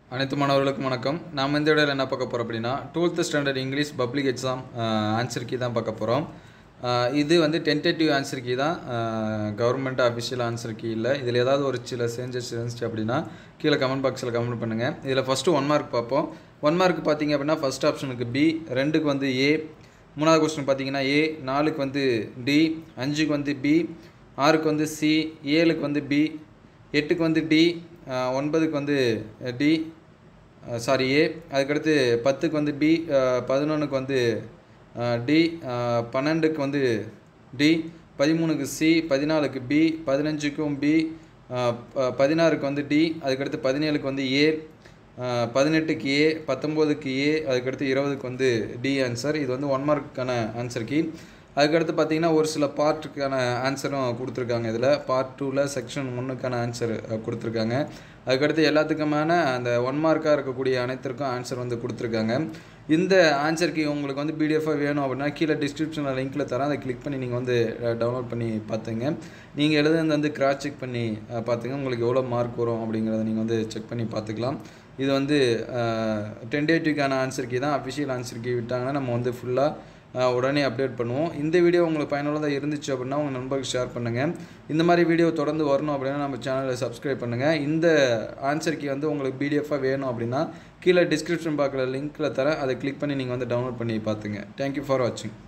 அனைத்து மாணவர்களுக்கும் வணக்கம் நாம் இந்த இடையில என்ன பார்க்க போகிறோம் அப்படின்னா twelfth standard English public exam answer key தான் பார்க்க போகிறோம் இது வந்து டென்டேட்டிவ் ஆன்சர் கீ தான் கவர்மெண்ட் அஃபிஷியல் ஆன்சர் கீ இல்லை இதில் ஏதாவது ஒரு சில சேஞ்சஸ் இருந்துச்சு அப்படின்னா கீழே கமெண்ட் பாக்ஸில் கமெண்ட் பண்ணுங்கள் இதில் ஃபஸ்ட்டு ஒன் மார்க் பார்ப்போம் ஒன் மார்க் பார்த்தீங்க அப்படின்னா ஃபஸ்ட் ஆப்ஷனுக்கு பி ரெண்டுக்கு வந்து ஏ மூணாவது கொஸ்டின் பார்த்தீங்கன்னா ஏ நாலுக்கு வந்து டி அஞ்சுக்கு வந்து பி ஆறுக்கு வந்து சி ஏழுக்கு வந்து பி எட்டுக்கு வந்து டி ஒன்பதுக்கு வந்து டி சாரி ஏ அதுக்கடுத்து பத்துக்கு வந்து பி பதினொன்றுக்கு வந்து டி பன்னெண்டுக்கு வந்து டி பதிமூணுக்கு சி பதினாலுக்கு பி பதினஞ்சுக்கும் பி பதினாறுக்கு வந்து டி அதுக்கடுத்து பதினேழுக்கு வந்து ஏ பதினெட்டுக்கு ஏ பத்தொம்போதுக்கு ஏ அதுக்கடுத்து இருபதுக்கு வந்து டி ஆன்சர் இது வந்து ஒன் மார்க்குக்கான ஆன்சர் கீ அதுக்கடுத்து பார்த்தீங்கன்னா ஒரு சில பார்ட்டுக்கான ஆன்சரும் கொடுத்துருக்காங்க இதில் பார்ட் டூவில் செக்ஷன் ஒன்றுக்கான ஆன்சர் கொடுத்துருக்காங்க அதுக்கடுத்து எல்லாத்துக்குமான அந்த ஒன் மார்க்காக இருக்கக்கூடிய அனைத்திற்கும் ஆன்சர் வந்து கொடுத்துருக்காங்க இந்த ஆன்சர் கீ உங்களுக்கு வந்து பிடிஎஃபாக வேணும் அப்படின்னா கீழே டிஸ்கிரிப்ஷனில் லிங்க்கில் தரேன் அதை கிளிக் பண்ணி நீங்கள் வந்து டவுன்லோட் பண்ணி பார்த்துங்க நீங்கள் எழுதுனது வந்து கிராஸ் செக் பண்ணி பார்த்துங்க உங்களுக்கு எவ்வளோ மார்க் வரும் அப்படிங்கிறத நீங்கள் வந்து செக் பண்ணி பார்த்துக்கலாம் இது வந்து டென்டேட்டிவ்க்கான ஆன்சர் கீ தான் அஃபிஷியல் ஆன்சர் கீ விட்டாங்கன்னா நம்ம வந்து ஃபுல்லாக உடனே அப்டேட் பண்ணுவோம் இந்த வீடியோ உங்களுக்கு பயனுள்ளதாக இருந்துச்சு அப்படின்னா உங்கள் நண்பருக்கு ஷேர் பண்ணுங்கள் இந்த மாதிரி வீடியோ தொடர்ந்து வரணும் அப்படின்னா நம்ம சேனலை சப்ஸ்கிரைப் பண்ணுங்கள் இந்த ஆன்சர் கீ வந்து உங்களுக்கு பிடிஎஃபாக வேணும் அப்படின்னா கீழே டிஸ்கிரிப்ஷன் பார்க்குற லிங்க்கில் தரேன் அதை கிளிக் பண்ணி நீங்கள் வந்து டவுன்லோட் பண்ணி பார்த்துங்க தேங்க்யூ ஃபார் வாட்சிங்